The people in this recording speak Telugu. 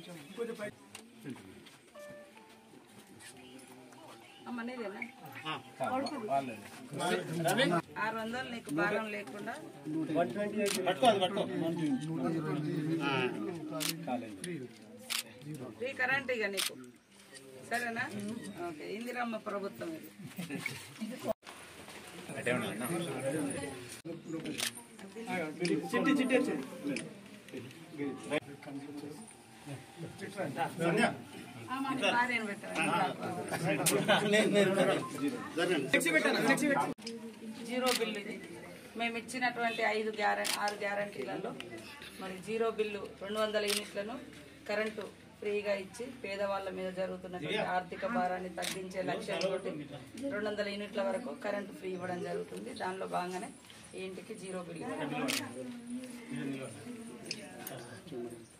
అమ్మ నీదేనా ఆరు వందలు నీకు భాగం లేకుండా ఫ్రీ కరెంట్ ఇక నీకు సరేనా ఓకే ఇందిరమ్మ ప్రభుత్వం ఇది భార్యను పెట్టరా జీరో బిల్లు ఇది మేము ఇచ్చినటువంటి ఐదు గ్యారెంటీ ఆరు గ్యారంటీలలో మరి జీరో బిల్లు రెండు వందల యూనిట్లను కరెంటు ఫ్రీగా ఇచ్చి పేదవాళ్ళ మీద జరుగుతున్నటువంటి ఆర్థిక భారాన్ని తగ్గించే లక్ష్యంతో రెండు వందల యూనిట్ల వరకు కరెంటు ఫ్రీ ఇవ్వడం జరుగుతుంది దానిలో భాగంగానే ఈ ఇంటికి జీరో బిల్లు